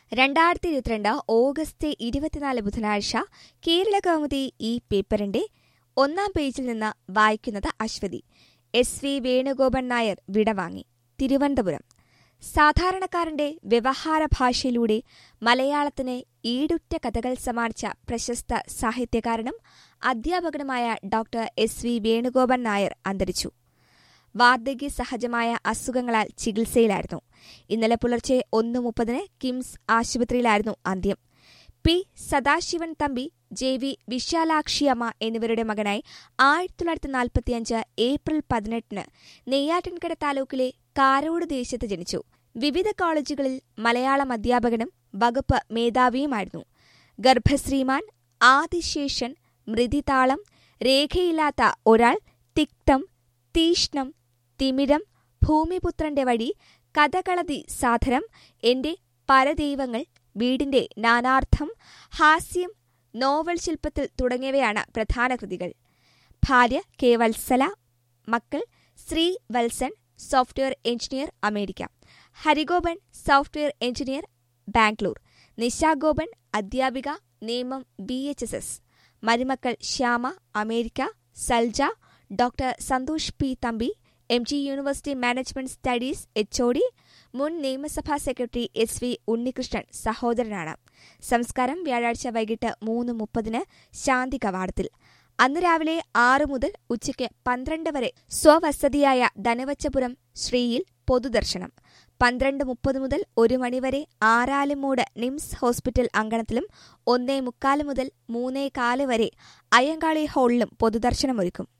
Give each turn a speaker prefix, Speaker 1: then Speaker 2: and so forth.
Speaker 1: രണ്ടായിരത്തി ഇരുപത്തിരണ്ട് ഓഗസ്റ്റ് ഇരുപത്തിനാല് ബുധനാഴ്ച കേരള കൗമുദി ഈ പേപ്പറിന്റെ ഒന്നാം പേജിൽ നിന്ന് വായിക്കുന്നത് അശ്വതി എസ് വി വേണുഗോപൻ നായർ വിടവാങ്ങി തിരുവനന്തപുരം സാധാരണക്കാരന്റെ വ്യവഹാര ഭാഷയിലൂടെ മലയാളത്തിന് ഈടുറ്റ കഥകൾ സമാർച്ച പ്രശസ്ത സാഹിത്യകാരനും അധ്യാപകനുമായ doctor S V Venugopan Nair അന്തരിച്ചു വാർദ്ധക്യ സഹജമായ അസുഖങ്ങളാൽ ചികിത്സയിലായിരുന്നു ഇന്നലെ പുലർച്ചെ ഒന്ന് മുപ്പതിന് കിംസ് ആശുപത്രിയിലായിരുന്നു അന്ത്യം P Sadasivan Thampi J V Visalakshiamma എന്നിവരുടെ മകനായി ആയിരത്തി തൊള്ളായിരത്തി നാൽപ്പത്തിയഞ്ച് ഏപ്രിൽ പതിനെട്ടിന് നെയ്യാറ്റിൻകര താലൂക്കിലെ കാരോട് ദേശത്ത് ജനിച്ചു വിവിധ കോളേജുകളിൽ മലയാളം അധ്യാപകനും വകുപ്പ് മേധാവിയുമായിരുന്നു ഗർഭശ്രീമാൻ ആദിശേഷൻ മൃതിതാളം രേഖയില്ലാത്ത ഒരാൾ തിക്തം തീഷ്ണം തിമിരം ഭൂമിപുത്രന്റെ വഴി കഥകളതി സാധനം എന്റെ പരദൈവങ്ങൾ വീടിന്റെ നാനാർത്ഥം ഹാസ്യം നോവൽ ശില്പത്തിൽ തുടങ്ങിയവയാണ് പ്രധാന കൃതികൾ ഭാര്യ കെ വത്സല മക്കൾ Sree Vatsan software engineer America Harigopan software engineer Bangalore Nishagopan അധ്യാപിക നിയമം ബി എച്ച് എസ് എസ് മരുമക്കൾ Shyama America Salja doctor Santhosh P Thampi M G university management studies H O D മുൻ നിയമസഭാ സെക്രട്ടറി എസ് വി ഉണ്ണികൃഷ്ണൻ സഹോദരനാണ് സംസ്കാരം വ്യാഴാഴ്ച വൈകിട്ട് മൂന്ന് മുപ്പതിന് ശാന്തി കവാടത്തിൽ അന്ന് രാവിലെ ആറ് മുതൽ ഉച്ചയ്ക്ക് പന്ത്രണ്ട് വരെ സ്വവസതിയായ ധനവച്ചപുരം ശ്രീയിൽ പൊതുദർശനം പന്ത്രണ്ട് മുപ്പത് മുതൽ ഒരു മണിവരെ ആറാലുമൂട് നിംസ് ഹോസ്പിറ്റൽ അങ്കണത്തിലും ഒന്നേ മുക്കാല് മുതൽ മൂന്നേ കാല് വരെ അയ്യങ്കാളി ഹാളിലും പൊതുദർശനമൊരുക്കും